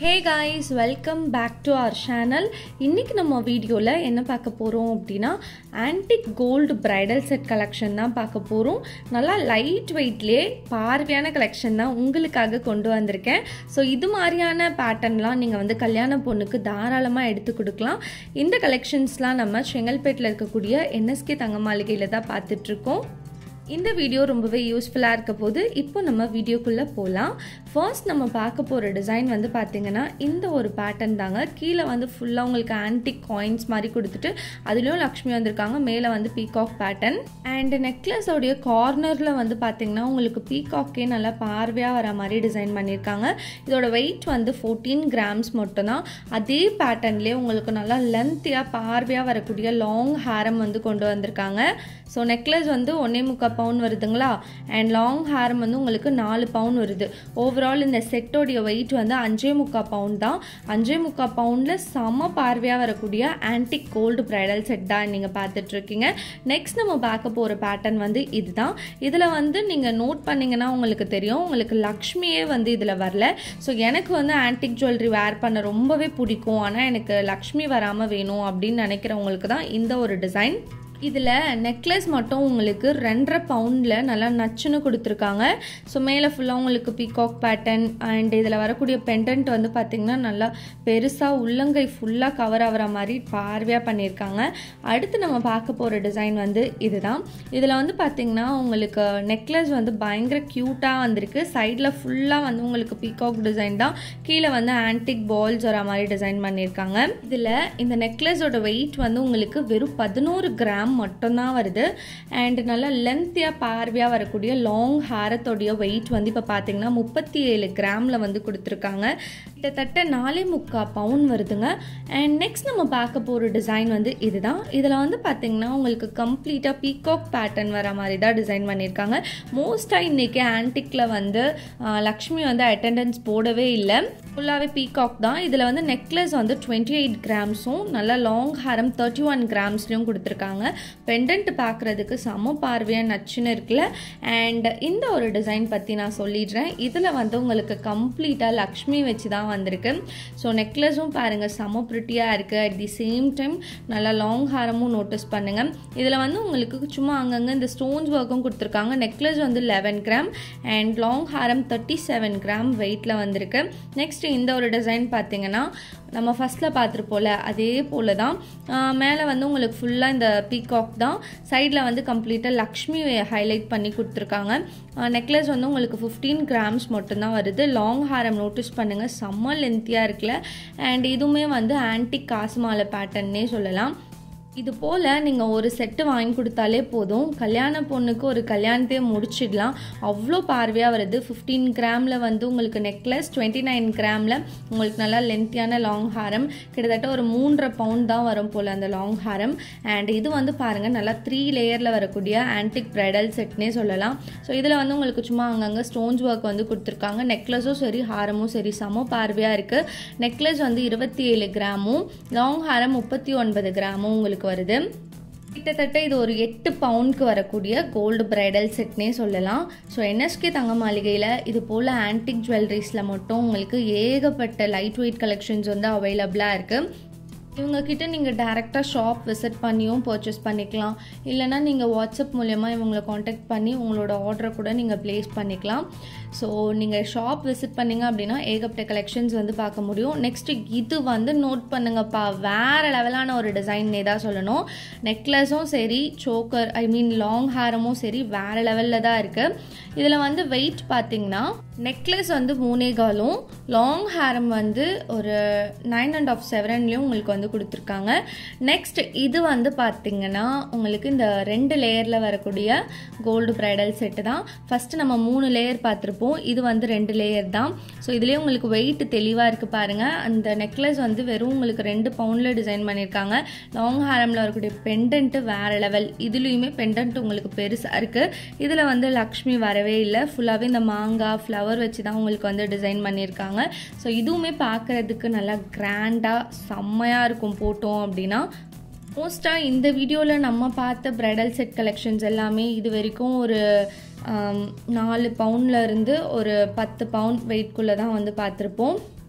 hey guys welcome back to our channel இன்றைக்கி நம்ம வீடியோவில் என்ன பார்க்க போகிறோம் அப்படின்னா antique gold bridal set collection தான் பார்க்க போகிறோம் நல்லா லைட் வெயிட்லேயே பார்வையான கலெக்ஷன் தான் உங்களுக்காக கொண்டு வந்திருக்கேன் ஸோ இது மாதிரியான பேட்டர்ன்லாம் நீங்கள் வந்து கல்யாண பொண்ணுக்கு தாராளமாக எடுத்து கொடுக்கலாம் இந்த கலெக்ஷன்ஸ்லாம் நம்ம செங்கல்பேட்டில் இருக்கக்கூடிய என்எஸ்கே தங்க மாளிகையில் தான் பார்த்துட்ருக்கோம் இந்த வீடியோ ரொம்பவே யூஸ்ஃபுல்லாக இருக்க போது இப்போ நம்ம வீடியோக்குள்ளே போகலாம் ஃபர்ஸ்ட் நம்ம பார்க்க போகிற டிசைன் வந்து பார்த்திங்கன்னா இந்த ஒரு பேட்டர்ன் தாங்க கீழே வந்து ஃபுல்லாக உங்களுக்கு ஆன்டிக் காயின்ஸ் மாதிரி கொடுத்துட்டு அதுலேயும் லக்ஷ்மி வந்திருக்காங்க மேலே வந்து பீகாக் பேட்டர்ன் அண்ட் நெக்லஸோடைய கார்னரில் வந்து பார்த்திங்கன்னா உங்களுக்கு பீகாக்கே நல்லா பார்வையாக வர மாதிரி டிசைன் பண்ணியிருக்காங்க இதோட வெயிட் வந்து ஃபோர்டீன் கிராம்ஸ் மட்டும்தான் அதே பேட்டர்ன்லேயே உங்களுக்கு நல்லா லென்த்தியாக பார்வையாக வரக்கூடிய லாங் ஹேரம் வந்து கொண்டு வந்திருக்காங்க ஸோ நெக்லஸ் வந்து ஒன்றே முக்கால் பவுன் வருதுங்களா அண்ட் லாங் ஹேரம் வந்து உங்களுக்கு நாலு பவுன் வருது ஓவரால் இந்த செட்டோடைய வெயிட் வந்து அஞ்சே முக்கால் பவுன் தான் அஞ்சே முக்கால் பவுண்டில் செம பார்வையாக வரக்கூடிய ஆன்டிக் கோல்டு ப்ரைடல் செட் தான் நீங்கள் பார்த்துட்ருக்கீங்க நெக்ஸ்ட் நம்ம பார்க்க போகிற பேட்டர்ன் வந்து இதுதான் இதில் வந்து நீங்கள் நோட் பண்ணிங்கன்னா உங்களுக்கு தெரியும் உங்களுக்கு லக்ஷ்மியே வந்து இதில் வரல ஸோ எனக்கு வந்து ஆன்டிக் ஜுவல்லரி வேர் பண்ண ரொம்பவே பிடிக்கும் ஆனால் எனக்கு லக்ஷ்மி வராமல் வேணும் அப்படின்னு நினைக்கிறவங்களுக்கு தான் இந்த ஒரு டிசைன் இதில் நெக்லஸ் மட்டும் உங்களுக்கு ரெண்டரை பவுண்டில் நல்லா நச்சுன்னு கொடுத்துருக்காங்க ஸோ மேலே ஃபுல்லாக உங்களுக்கு பீகாக் பேட்டர்ன் அண்ட் இதில் வரக்கூடிய பெண்டன்ட் வந்து பார்த்திங்கன்னா நல்லா பெருசாக உள்ளங்கை ஃபுல்லாக கவர் ஆகிற மாதிரி பார்வையாக பண்ணியிருக்காங்க அடுத்து நம்ம பார்க்க போகிற டிசைன் வந்து இதுதான் இதில் வந்து பார்த்திங்கன்னா உங்களுக்கு நெக்லஸ் வந்து பயங்கர க்யூட்டாக வந்திருக்கு சைடில் ஃபுல்லாக வந்து உங்களுக்கு பீகாக் டிசைன் தான் கீழே வந்து ஆன்டிக் பால்ஸ் வர மாதிரி டிசைன் பண்ணியிருக்காங்க இதில் இந்த நெக்லஸோட வெயிட் வந்து உங்களுக்கு வெறும் பதினோரு கிராம் கிராம் மட்டும்தான் வருது அண்ட் நல்லா லென்த்தியாக பார்வையாக வரக்கூடிய லாங் ஹேரத்தோடைய வெயிட் வந்து இப்போ பார்த்தீங்கன்னா முப்பத்தி ஏழு கிராமில் வந்து கொடுத்துருக்காங்க கிட்டத்தட்ட நாலே முக்கா பவுன் வருதுங்க அண்ட் நெக்ஸ்ட் நம்ம பார்க்க போகிற டிசைன் வந்து இதுதான் இதில் வந்து பார்த்தீங்கன்னா உங்களுக்கு கம்ப்ளீட்டாக பீகாக் பேட்டர்ன் வர மாதிரி தான் டிசைன் பண்ணியிருக்காங்க மோஸ்ட்டாக இன்றைக்கி ஆன்டிக்கில் வந்து லக்ஷ்மி வந்து அட்டெண்டன்ஸ் போடவே இல்லை ஃபுல்லாகவே பீகாக் தான் இதில் வந்து நெக்லஸ் வந்து டுவெண்ட்டி எயிட் கிராம்ஸும் நல்லா லாங் ஹாரம் தேர்ட்டி ஒன் கிராம்ஸ்லையும் கொடுத்துருக்காங்க பெண்டன்ட் பார்க்குறதுக்கு செம பார்வையாக நச்சுன்னு இருக்குல்ல அண்ட் இந்த ஒரு டிசைன் பற்றி நான் சொல்லிடுறேன் இதில் வந்து உங்களுக்கு கம்ப்ளீட்டாக லக்ஷ்மி வச்சு தான் வந்திருக்கு ஸோ நெக்லஸும் பாருங்கள் செம ப்ரிட்டியாக இருக்குது அட் தி சேம் டைம் நல்லா லாங் ஹாரமும் நோட்டீஸ் பண்ணுங்கள் இதில் வந்து உங்களுக்கு சும்மா அங்கங்கே இந்த ஸ்டோன்ஸ் ஒர்க்கும் கொடுத்துருக்காங்க நெக்லஸ் வந்து லெவன் கிராம் அண்ட் லாங் ஹாரம் தேர்ட்டி செவன் கிராம் வெயிட்டில் வந்திருக்கு நெக்ஸ்ட் இந்த ஒரு டிசைன் பார்த்தீங்கன்னா நம்ம ஃபஸ்ட்டில் பார்த்துருப்போல அதே போல் தான் மேலே வந்து உங்களுக்கு ஃபுல்லாக இந்த பீகாக் தான் சைடில் வந்து கம்ப்ளீட்டாக லக்ஷ்மி ஹைலைட் பண்ணி கொடுத்துருக்காங்க நெக்லஸ் வந்து உங்களுக்கு ஃபிஃப்டீன் கிராம்ஸ் மட்டும்தான் வருது லாங் ஹாரம் நோட்டீஸ் பண்ணுங்கள் செம்ம லென்த்தியாக இருக்குல்ல அண்ட் இதுவுமே வந்து ஆன்டிக் காசு மாலை பேட்டர்ன்னே சொல்லலாம் இது போல் நீங்கள் ஒரு செட்டு வாங்கி கொடுத்தாலே போதும் கல்யாண பொண்ணுக்கு ஒரு கல்யாணத்தையே முடிச்சிடலாம் அவ்வளோ பார்வையாக வருது ஃபிஃப்டீன் கிராமில் வந்து உங்களுக்கு நெக்லஸ் டுவெண்ட்டி நைன் கிராமில் உங்களுக்கு நல்லா லென்த்தியான லாங் ஹாரம் கிட்டத்தட்ட ஒரு மூன்றரை பவுண்ட் தான் வரும் போல் அந்த லாங் ஹாரம் அண்ட் இது வந்து பாருங்கள் நல்லா த்ரீ லேயரில் வரக்கூடிய ஆன்டிக் ப்ரைடல் செட்னே சொல்லலாம் ஸோ இதில் வந்து உங்களுக்கு சும்மா அங்கங்கே ஸ்டோன்ஸ் ஒர்க் வந்து கொடுத்துருக்காங்க நெக்லஸும் சரி ஹாரமும் சரி செம பார்வையாக இருக்குது நெக்லஸ் வந்து இருபத்தி ஏழு கிராமும் லாங் ஹாரம் முப்பத்தி ஒன்பது கிராமும் உங்களுக்கு வருது கிட்டத்தட்ட இது ஒரு எட்டு பவுண்டுக்கு வரக்கூடிய கோல்டு பிரைடல் செட்னே சொல்லலாம் ஸோ என்எஸ்கே தங்க மாளிகையில் இது போல் ஆன்டிக் ஜுவல்லரிஸில் மட்டும் உங்களுக்கு ஏகப்பட்ட லைட் வெயிட் கலெக்ஷன்ஸ் வந்து அவைலபிளாக இருக்குது இவங்கக்கிட்ட நீங்கள் டேரெக்டாக ஷாப் விசிட் பண்ணியும் பர்ச்சேஸ் பண்ணிக்கலாம் இல்லைனா நீங்கள் வாட்ஸ்அப் மூலயமா இவங்களை காண்டாக்ட் பண்ணி உங்களோட ஆர்டரை கூட நீங்கள் ப்ளேஸ் பண்ணிக்கலாம் ஸோ நீங்கள் ஷாப் விசிட் பண்ணிங்க அப்படின்னா ஏகப்பட்ட கலெக்ஷன்ஸ் வந்து பார்க்க முடியும் நெக்ஸ்ட்டு இது வந்து நோட் பண்ணுங்கப்பா வேறு லெவலான ஒரு டிசைன்னே தான் சொல்லணும் நெக்லஸும் சரி சோக்கர் ஐ மீன் லாங் ஹேரமும் சரி வேறு லெவலில் தான் இருக்குது இதில் வந்து வெயிட் பார்த்திங்கன்னா நெக்லஸ் வந்து மூணே காலும் லாங் ஹேரம் வந்து ஒரு நைன் அண்ட் ஆஃப் செவன்லேயும் உங்களுக்கு வந்து கொடுத்துருக்காங்க நெக்ஸ்ட் இது வந்து பார்த்திங்கன்னா உங்களுக்கு இந்த ரெண்டு லேயரில் வரக்கூடிய கோல்டு ப்ரைடல் செட்டு தான் ஃபஸ்ட்டு நம்ம மூணு லேயர் பார்த்துருப்போம் இது வந்து ரெண்டு லேயர் தான் ஸோ இதுலேயே உங்களுக்கு வெயிட் தெளிவாக இருக்குது பாருங்கள் அந்த நெக்லஸ் வந்து வெறும் உங்களுக்கு ரெண்டு பவுண்டில் டிசைன் பண்ணியிருக்காங்க லாங் ஹேரமில் வரக்கூடிய பெண்டன்ட்டு வேறு லெவல் இதுலேயுமே பெண்டன்ட் உங்களுக்கு பெருசாக இருக்குது இதில் வந்து லக்ஷ்மி வரவே இல்லை ஃபுல்லாகவே இந்த மாங்காய் ஃப்ளவர் வச்சு தான் உங்களுக்கு வந்து டிசைன் பண்ணியிருக்காங்க ஸோ இதுவுமே பார்க்குறதுக்கு நல்லா கிராண்டாக செம்மையாக இருக்கும் போட்டோம் அப்படின்னா மோஸ்ட்டாக இந்த வீடியோவில் நம்ம பார்த்த ப்ரைடல் செட் கலெக்ஷன்ஸ் எல்லாமே இது வரைக்கும் ஒரு நாலு பவுண்ட்லேருந்து ஒரு பத்து பவுண்ட் வெயிட்குள்ளே தான் வந்து பார்த்துருப்போம்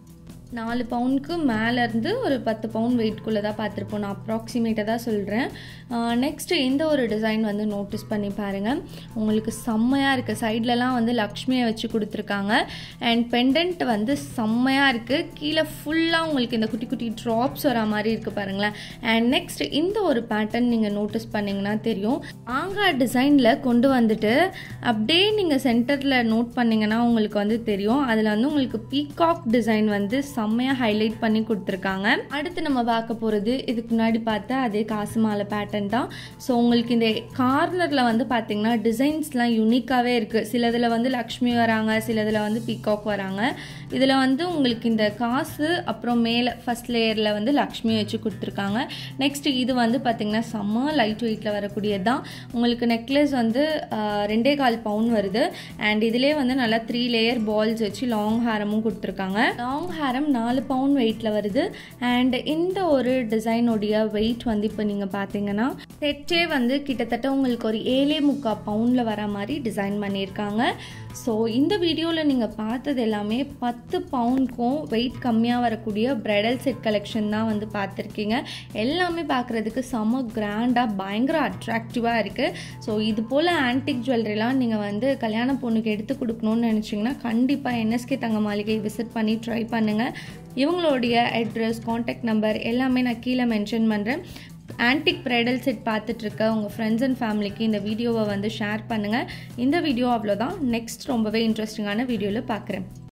நாலு பவுனுக்கு மேலேருந்து ஒரு பத்து பவுன் வெயிட்குள்ளே தான் பார்த்துருப்போம் நான் அப்ராக்சிமேட்டாக தான் சொல்கிறேன் நெக்ஸ்ட்டு இந்த ஒரு டிசைன் வந்து நோட்டீஸ் பண்ணி பாருங்கள் உங்களுக்கு செம்மையாக இருக்குது சைட்லலாம் வந்து லக்ஷ்மியை வச்சு கொடுத்துருக்காங்க அண்ட் பெண்டன்ட் வந்து செம்மையாக இருக்குது கீழே ஃபுல்லாக உங்களுக்கு இந்த குட்டி குட்டி ட்ராப்ஸ் வர மாதிரி இருக்குது பாருங்களேன் அண்ட் நெக்ஸ்ட் இந்த ஒரு பேட்டர்ன் நீங்கள் நோட்டீஸ் பண்ணிங்கன்னா தெரியும் ஆங்காய் டிசைனில் கொண்டு வந்துட்டு அப்படியே நீங்கள் சென்டரில் நோட் பண்ணிங்கன்னா உங்களுக்கு வந்து தெரியும் அதில் வந்து உங்களுக்கு பீகாக் டிசைன் வந்து செம்மையாக ஹைலைட் பண்ணி கொடுத்துருக்காங்க அடுத்து நம்ம பார்க்க போகிறது இதுக்கு முன்னாடி பார்த்த அதே காசு மாலை பேட்டர்ன் தான் ஸோ உங்களுக்கு இந்த கார்னரில் வந்து பார்த்தீங்கன்னா டிசைன்ஸ்லாம் யூனிக்காகவே இருக்குது சிலதில் வந்து லக்ஷ்மி வராங்க சிலதில் வந்து பீகாக் வராங்க இதில் வந்து உங்களுக்கு இந்த காசு அப்புறம் மேலே ஃபஸ்ட் லேயரில் வந்து லக்ஷ்மி வச்சு கொடுத்துருக்காங்க நெக்ஸ்ட் இது வந்து பார்த்திங்கன்னா செம்ம லைட் வெயிட்டில் வரக்கூடியது தான் உங்களுக்கு நெக்லஸ் வந்து ரெண்டே கால் பவுன் வருது அண்ட் இதிலே வந்து நல்லா த்ரீ லேயர் பால்ஸ் வச்சு லாங் ஹேரமும் கொடுத்துருக்காங்க லாங் ஹேரம் நாலு பவுன் வெயிட்டில் வருது அண்ட் இந்த ஒரு டிசைனுடைய வெயிட் வந்து இப்போ நீங்கள் பார்த்தீங்கன்னா செட்டே வந்து கிட்டத்தட்ட உங்களுக்கு ஒரு ஏழே முக்கால் பவுனில் வர மாதிரி டிசைன் பண்ணியிருக்காங்க ஸோ இந்த வீடியோவில் நீங்கள் பார்த்தது எல்லாமே பத்து பவுனுக்கும் வெயிட் கம்மியாக வரக்கூடிய ப்ரைடல் செட் கலெக்ஷன் தான் வந்து பார்த்துருக்கீங்க எல்லாமே பார்க்குறதுக்கு செம கிராண்டாக பயங்கர அட்ராக்டிவாக இருக்குது ஸோ இது போல் ஆன்டிக் ஜுவல்லரிலாம் நீங்கள் வந்து கல்யாண பொண்ணுக்கு எடுத்து கொடுக்கணும்னு நினச்சிங்கன்னா கண்டிப்பாக என்எஸ்கே தங்க மாளிகை விசிட் பண்ணி ட்ரை பண்ணுங்கள் இவங்களுடைய அட்ரஸ் காண்டாக்ட் நம்பர் எல்லாமே நான் கீழே மென்ஷன் பண்ணுறேன் ஆன்டிக் ப்ரைடல் செட் பார்த்துட்ருக்க உங்கள் ஃப்ரெண்ட்ஸ் அண்ட் ஃபேமிலிக்கு இந்த வீடியோவை வந்து ஷேர் பண்ணுங்கள் இந்த வீடியோ அவ்வளோதான் நெக்ஸ்ட் ரொம்பவே இன்ட்ரெஸ்டிங்கான வீடியோவில் பார்க்குறேன்